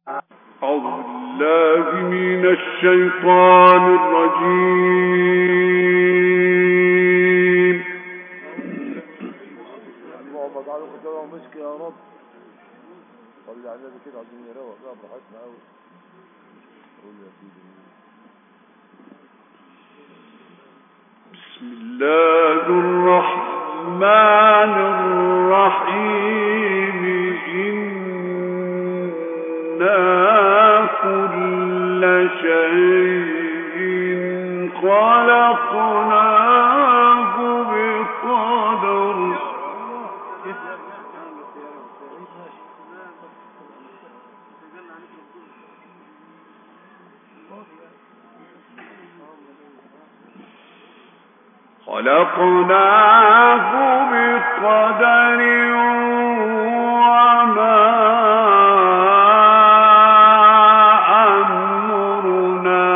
الشيطان الرجيم اللهم اجعله قدامه مسك يا رب صلي على النبي كده عايزين نروق بقى براحتنا قوي قول يا سيدي بسم الله الرحمن الرحيم إنا كل شيء خلقناه بقدر خلقناه بقدر وما أمرنا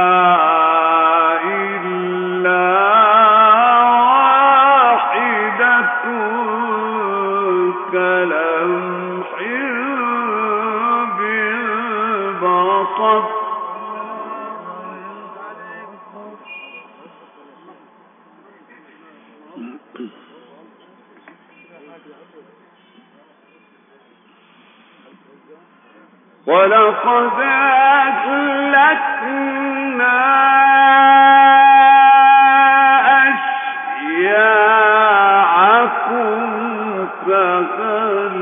إلا واحدة كلمح بالبصر ولقد أهلكنا أشياعكم فهل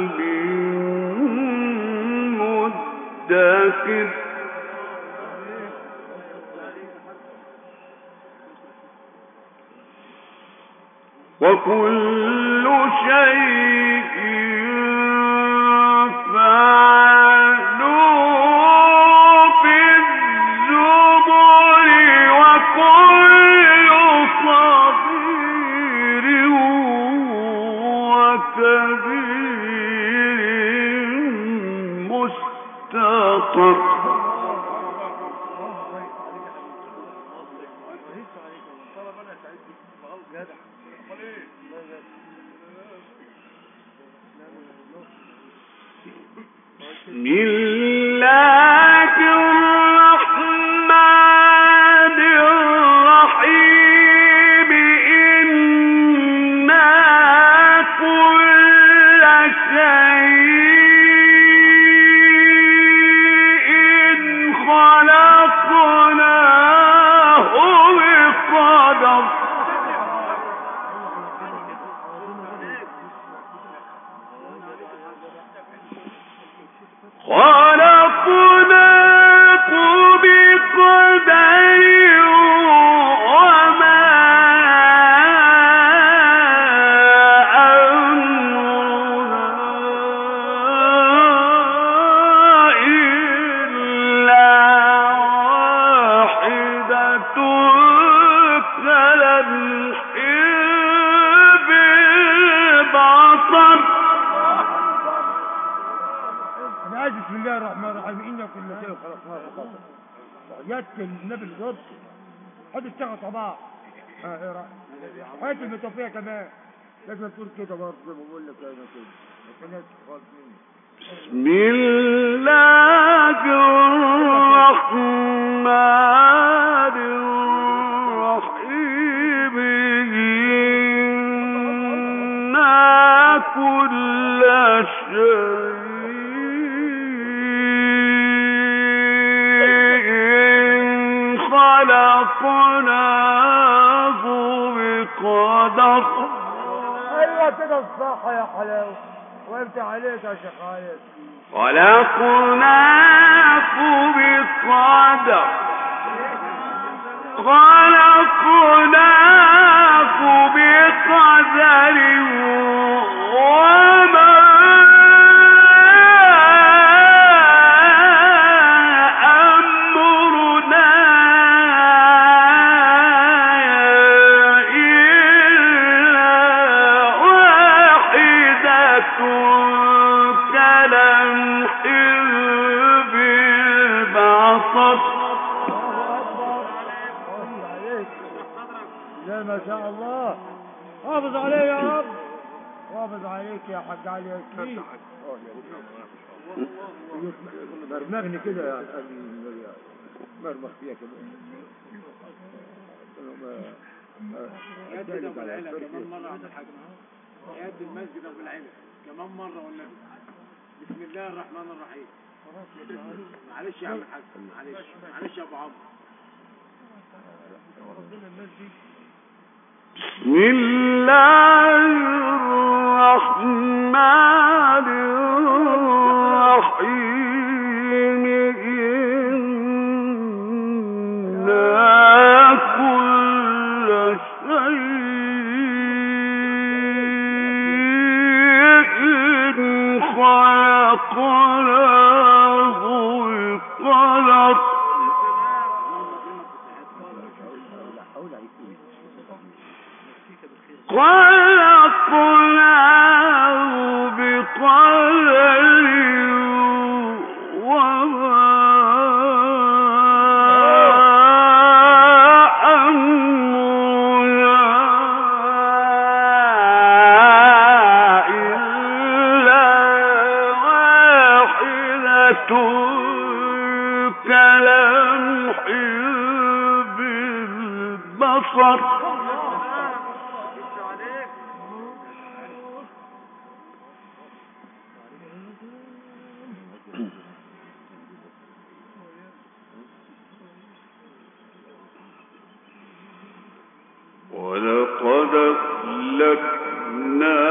من مدكر وكل شيء فعلوه في الزبر وكل صغير وكبير مستطر بسم الله الرحمن الرحيم إنا كل شيء خلقناه بقدر خلقناكم بقدر وما أمرنا إلا واحدة كلمح بالبصر أنا عايز بسم الله الرحمن الرحيم إنا كل شيء خلقناه بقدر جت النبي الغرب حط اشتغل صباح اه ايه رأيك؟ حياة المتوفية كمان لازم تقول كده برضه زي ما بقول لك انا كده ما كانش خالص مني بسم الله الرحمن الرحيم إنا كل شيء خلقناه بقدر ايوه كده الصح يا حلاوة وانت عليك يا شيخ خالد خلقناه بقدر خلقناه بقدر وما أمرنا إلا واحدة كلمح بالبصر حافظ عليك لا ما شاء الله حافظ عليه يا رب حافظ عليك يا حاج علي يا كريم مرمغني كده يا أبي مرمغ فيها كده يد ابو العلا كمان مره عبد الحاج يد المسجد ابو العلا كمان مره والنبي بسم الله الرحمن الرحيم معلش يا عم الحاج معلش معلش يا ابو عمرو بسم الله الرحمن الرحيم إنا كل شيء خلقناه بقدر خلقناه بقدر وما أمرنا إلا واحدة كلمح بالبصر ولقد أهلكنا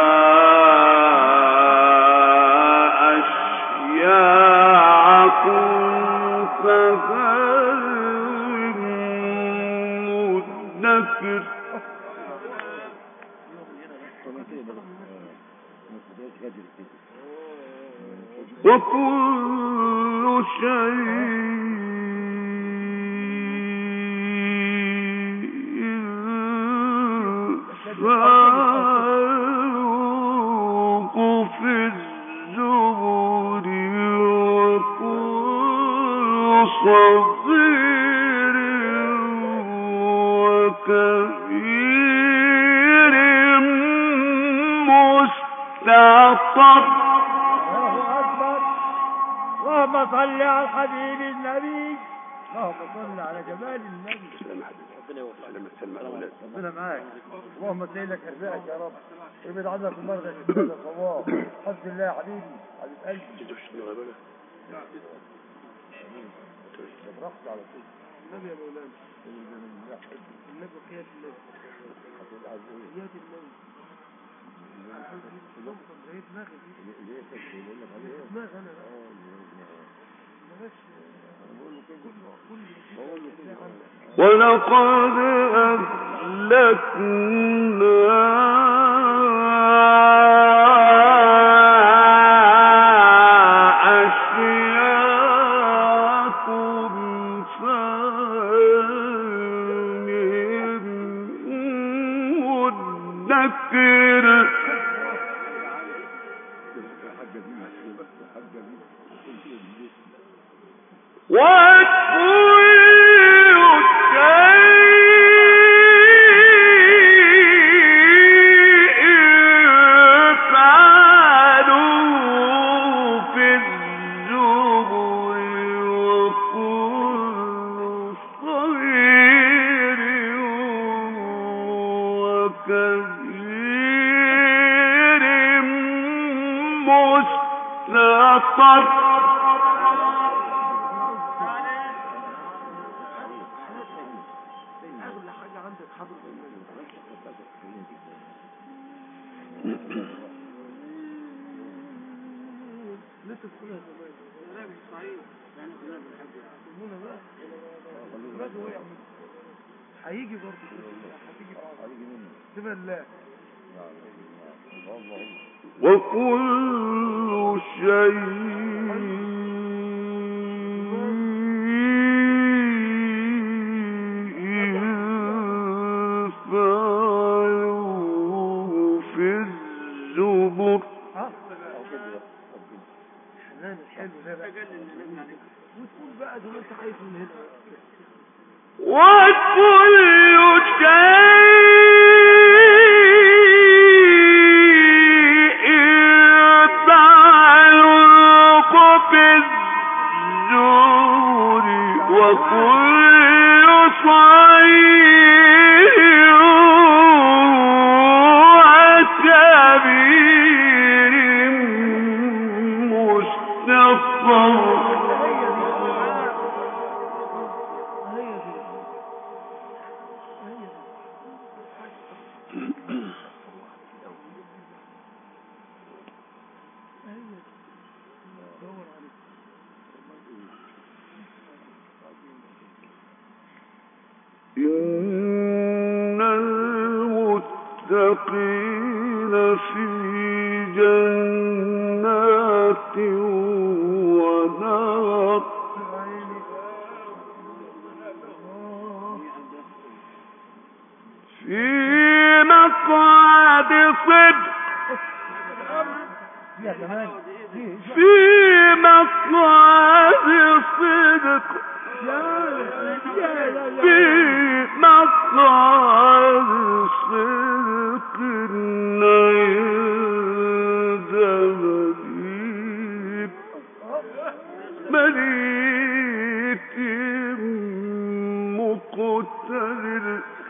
أشياعكم فهل من مدكر وكل شيء فعلوه في الزبر وكل صغير وكبير مستطر الله أكبر اللهم صل على الحبيب النبي اللهم صل على جمال النبي ربنا معاك اللهم سهلك ارزاقك يا رب ابعد عنك المرضى يا شباب الصواب حسب الله يا حبيبي حبيب قلبي براحتك على طول النبي يا مولانا النبي قيادة النبي قيادة النبي دماغ انا ولقد أهلكنا أشياءكم فهل من مدكر وكل شيء فعلوه في الزبر وكل صغير وكبير مستطر هيجي برضه هتيجي بسم الله وكل شيء فعلوه في الزبر ها حنان الحلو ده بقى وتقول بقى زي ما انت خايف من هنا وكل شيء تعلق في كل صغير وكبير مستقر إن المتقين في جنات ونهر في مقعد صدق يا كمان دي- في مقعد صدق في مقعد صدق عند مليك مليك مقتدر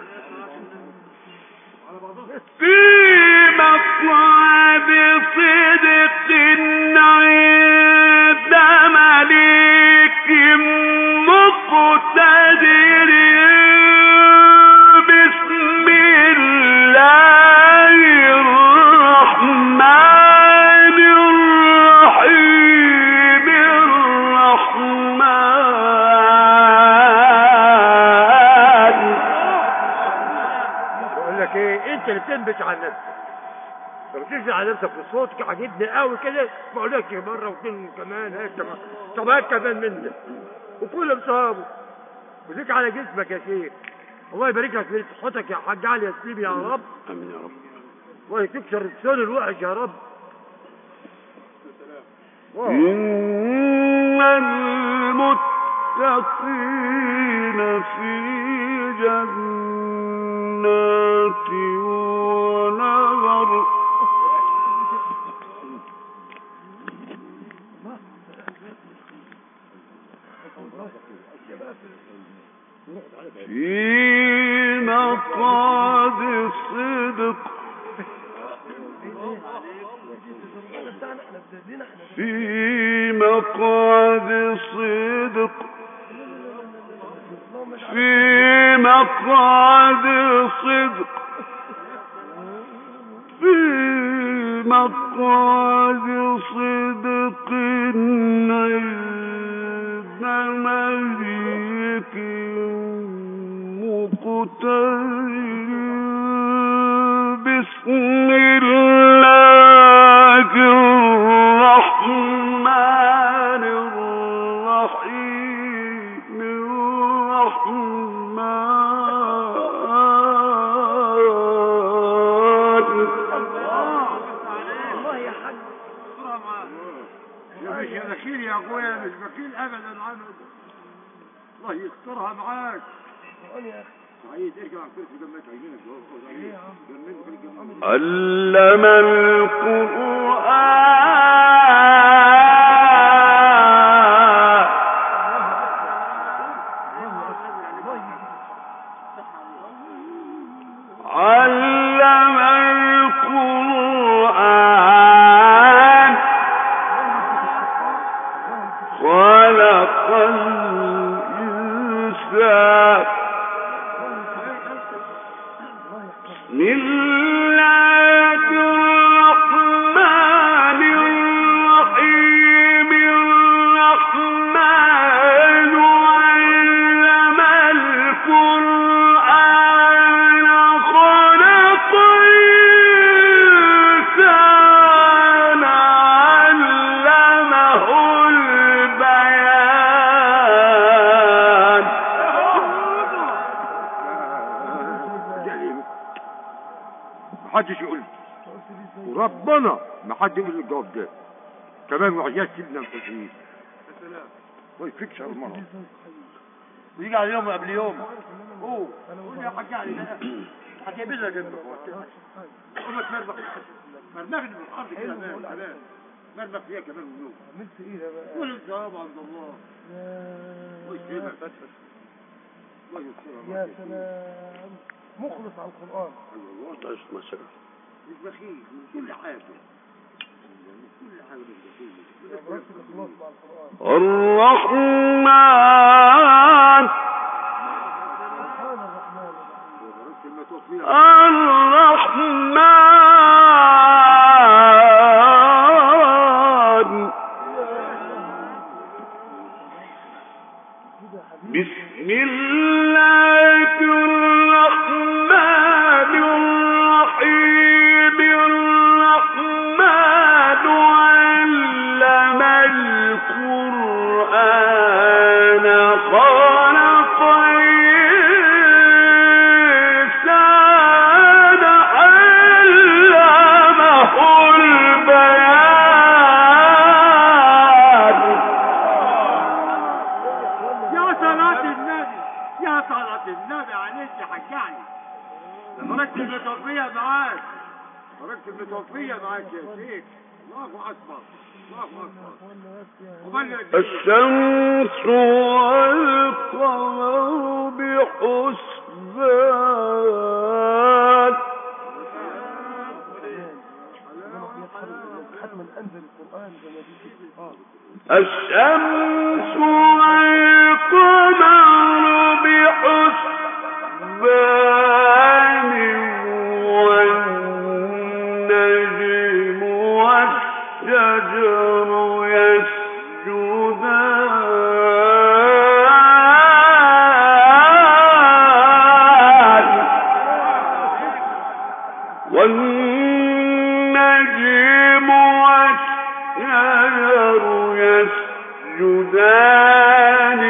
في مقعد صدق عند مليك مقتدر بسم الله الرحمن الرحيم الرحمن بقول لك ايه انت اللي بتنبش على نفسك لما تنزل على نفسك بصوتك عاجبني قوي كده ما اقولكش مره واثنين كمان هيك كمان طب هات كمان منك وكل بصابه وليك على جسمك يا شيخ الله يبارك لك في صحتك يا حاج علي يا سليم يا رب امين يا رب الله تكسر لسان الوحش يا رب واو. إن المتقين في جنات ونهر في مقعد صدق في مقعد صدق في مقعد صدق في مقعد صدق عند مليك مقتدر بسم الله الرحمن الرحيم الرحمن مش بخيل يا اخويا مش بخيل ابدا عنه الله يسترها معاك سعيد ارجع على الكرسي جنبك عايزينك جنبك علم القرآن علم القرآن خلق الإنسان بسم الله الرحمن الرحيم الرحمن علم القرآن خلق الإنسان علمه البيان محدش يقول لي. وربنا ما حد يقول لي الجواب ده كمان وعيات سيدنا الحسين ما يفكش على المرة ويجي على يوم قبل يوم اوه قول لي يا حاج علي ده هتقابل لك جنبك قول لك مرمخ مرمخني من الارض كده مان كمان مرمخ فيها كمان من يوم عملت ايه ده بقى قول الجواب عند الله يا سلام مخلص على القرآن ما شاء الله مش بخيل من كل حاجة من كل حاجة مش بخيل ركز الإخلاص مع القرآن الرحمن سبحان الرحمن الرحيم كلمة توفيق الرحمن كده يا حبيبي بسم الله الرحمن الرحيم الرحمن علم القرآن خلق الإنسان علمه البيان يا صلاة النبي يا صلاة النبي عليك يا حجعني مركز المتوفية معاك مركز المتوفية معاك يا شيخ الله أكبر الله أكبر وبلغ الشمس والقمر بحسبان حتما انزل القرآن زي ما بيجي اه الشمس والقمر بحسبان والنجم والشجر يسجدان والنجم والشجر يسجدان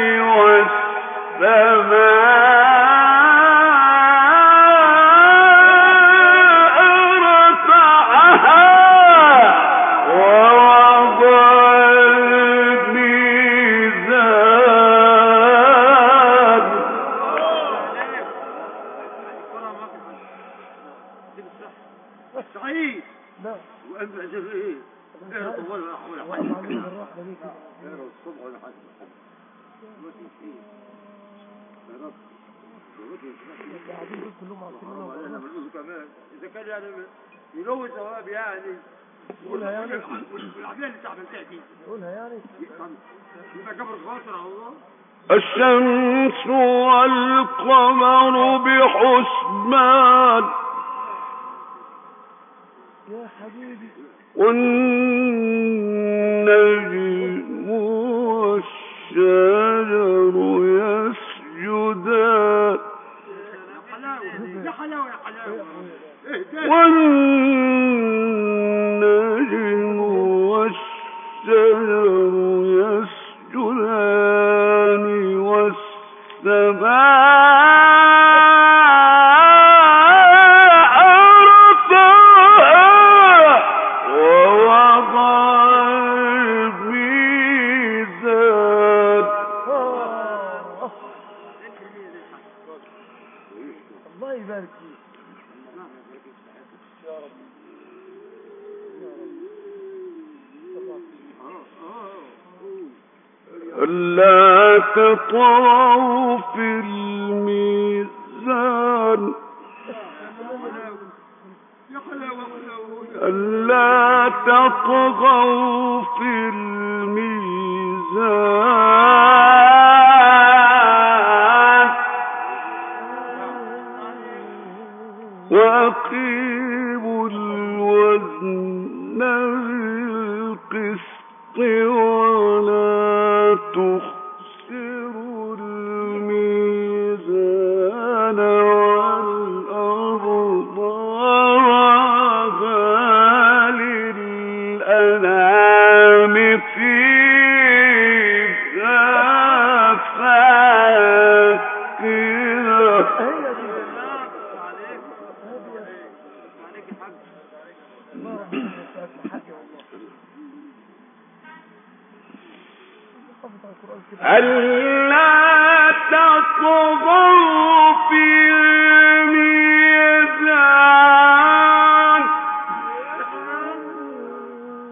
والسماء رفعها ووضع الميزان سعيد لا وأنت أجل إيه؟ إيه طول ولا حول ولا وقف قوة عليه بالرحمة دي كده إيه الصبح ولا حاجة ما في شيء يا رب قاعدين دول كلهم عارفين حرام إنهم علينا بنقول كمان إذا كان يعني يلوي ثواب يعني يقولها يعني والعملية اللي أنت عملتها دي يقولها يعني يبقى جبر خاطر على الله الشمس والقمر بحسبان يا حبيبي والنجم والشجر يسجدان يا حلاوة يا حلاوة يا حلاوة إيه ده والنجم والشجر يسجدان والسماء رفعها ووضع الميزان آه. الله يبارك فيك يا رب يا رب ألا تطغوا في الميزان يا حلاوة حلاوة ألا تطغوا في الميزان وأقيموا الوزن بالقسط ولا تخسروا الميزان والأرض وضعها للأنام فيها فاكهة هي دي الله ربنا يسعدك حاجة والله حافظ على القرآن كده ألا تطغوا في الميزان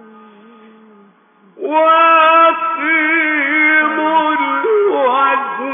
وأقيموا الوزن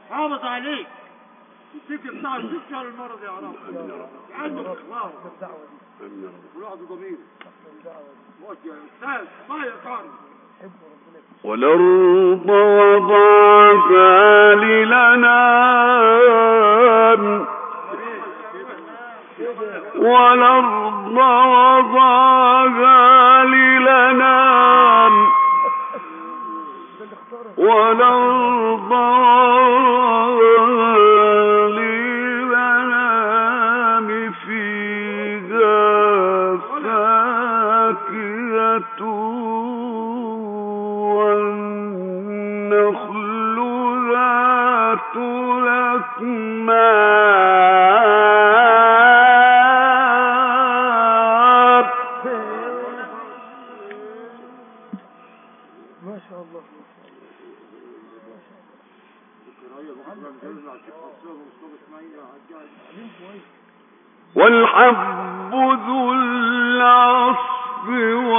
حافظ عليك يديك بتاع ست شهر المرض يا رب عنده الله الدعوة دي والواحد ضمير الدعوة دي وقت يا استاذ ما يا قاري حب ربنا والأرض وضعها للأنام والأرض وضعها للأنام ده اللي اختاره والأرض وضعها للأنام فيها فاكهة والنخل ذات الأكمام ما شاء الله والحب ذو العصف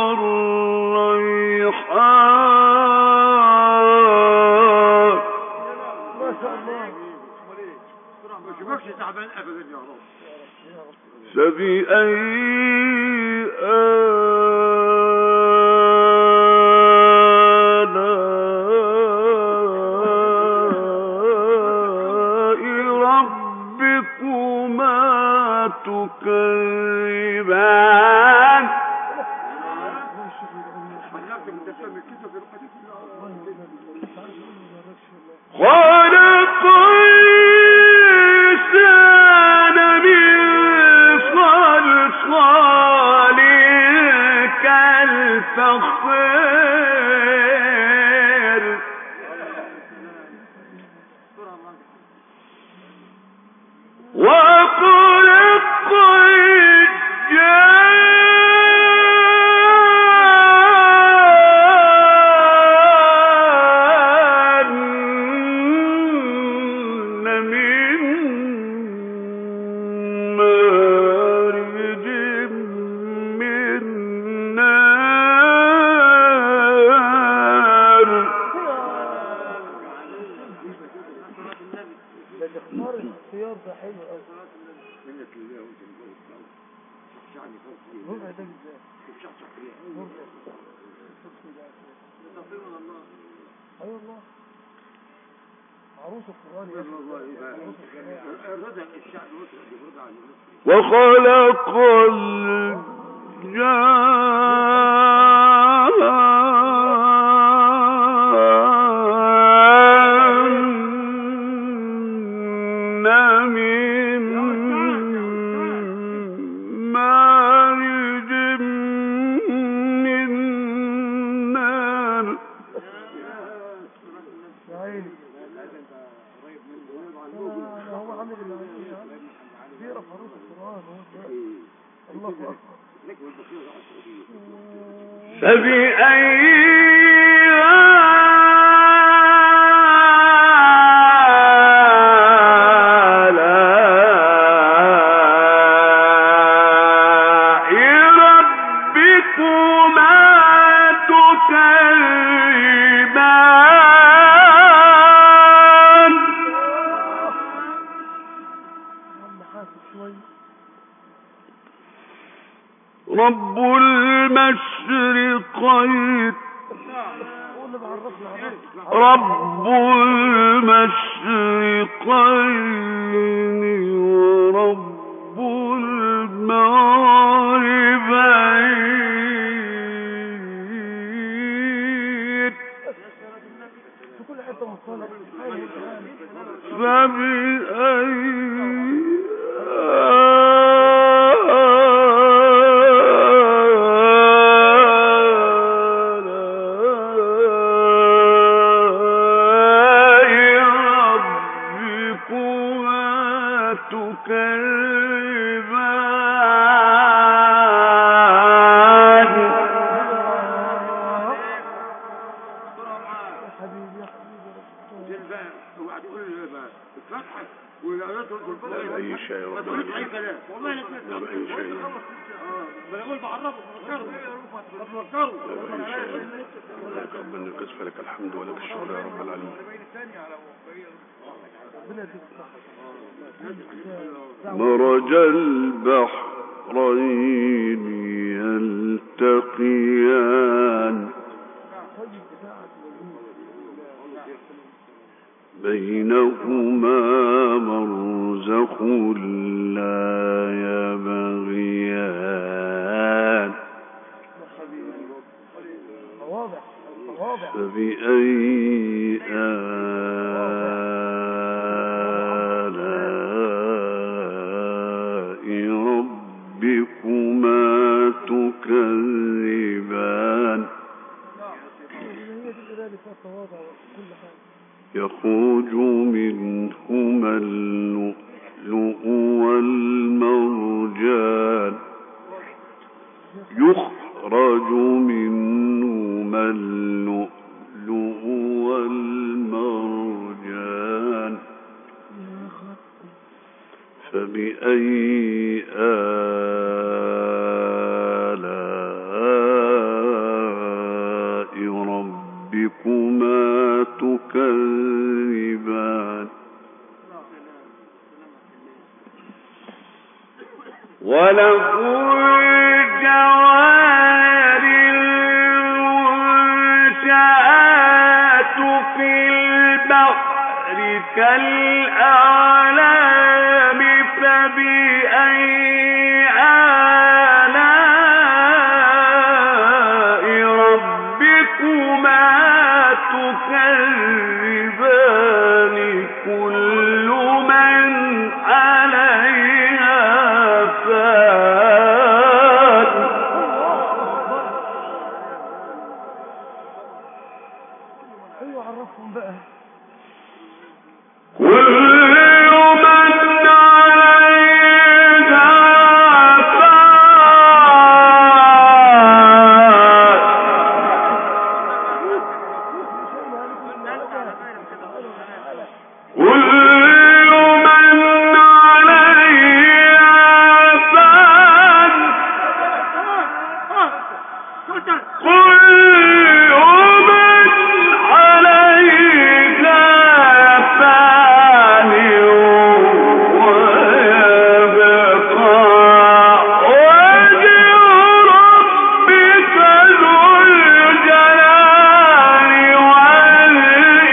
والريحان ما شاء الله ما شوفكش تعبان ابدا يا رب فبأي آلاء ربكما تكذبان حلاك من تفهم كده في الحديث خلق الإنسان من صلصال كالفخار وخلق الجان من مارج من نار ده اختار الاختيار ده حلو قوي منك لله وانت مجوز شعني فوق ربع ده ازاي شعشع فيها ربع تطير من الله اي والله عروس القرآن يا أخي. عروس القرآن. الرضا الشعب مصر يرضى عن مصر وخلق الجان من مارج من نار يا عيني آه، هو عامل اللي عليه يعني. بيقرا في عروس القرآن هو ده. الله أكبر فبأي آلاء ربكما تكذبان عم حاسب شوية رب المشرقين هو اللي بعرفنا عرفنا رب المشرقين ورب المغربين في كل حتة مصطلح حاجة فبأي آلاء ربكما تكذبان يا حبيبي يا حبيبي الباب وبعد يقول الباب اتفتحت والايات والقران أي شيء ما تقولش اي كلام والله لا لا بأي شيء اه بقول بعرفه بفكره بفكره لك ربنا القدس فلك الحمد ولك الشكر يا رب العالمين مرج البحرين يلتقيان بينهما برزخ لا يبغيان واضح واضح فبأي آلاء ربكما تكذبان يخرج منهما اللؤلؤ والمرجان يخرج منهما اللؤلؤ والمرجان فبأي آلاء ربكما تكذبان وله الجوار المنشآت في البحر كالأعلام فبأي آلاء ربكما تكذبان كل من عليها فان ايوه عرفهم بقى كل من عليها فان كل من عليها فان كل من عليها فان ويبقى وجه ربك ذو الجلال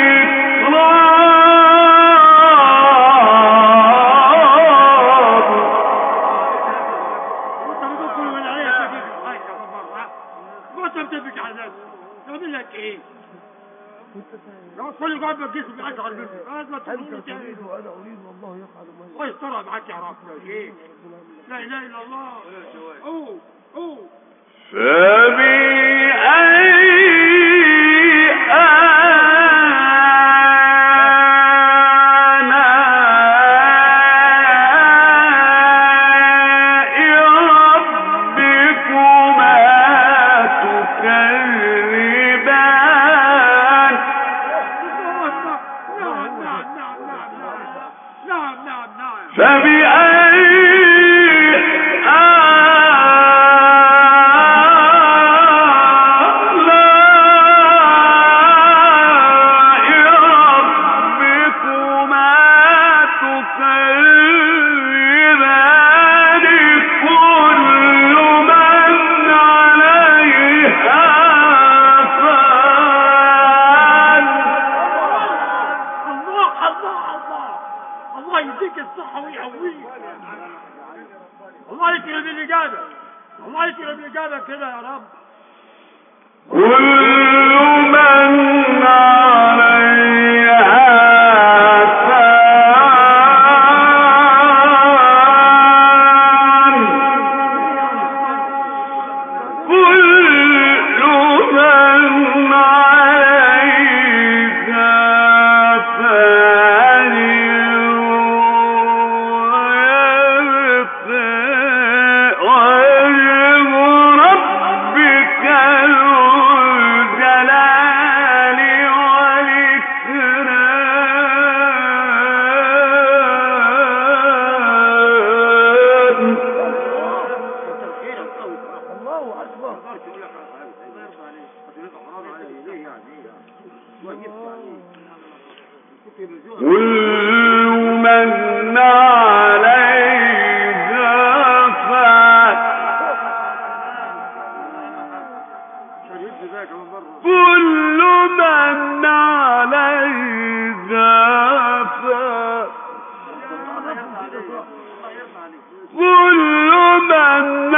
والإكرام وانت بتقول كل من عليها تجيب الحاجة مرة وانت بتبكي على الناس تعمل لك ايه؟ لو كل قاعد بتجسم اشغل منه هذا تقول انت تعمل تريد وانا اريد والله يفعل ما يريد. الله يسترها معاك يا رب ايه؟ لا اله الا الله اوه اوه فبأي آلاء ربكما تكذبان نعم نعم نعم نعم نعم نعم نعم نعم فبأي آلاء ربكما تكذبان كل من عليها فان الله الله الله الله يديك الصحة ويقويك الله يكرم الإجابة الله يكرم الإجابة كده يا رب كل من عليها فان كل من عليها فان ويبقى وجه ربك ذو من عليها فات كل من عليها فات كل من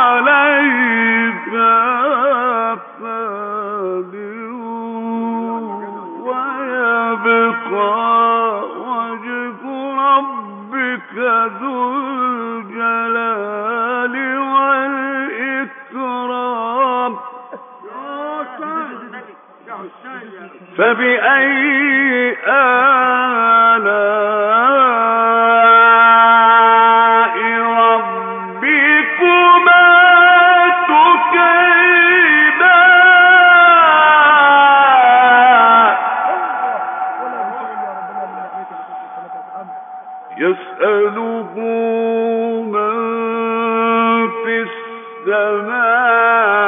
عليها فان ويبقى وجه ربك ذو الجلال والإكرام فبأي آلاء ربكما تكذبان يسأله من في السماء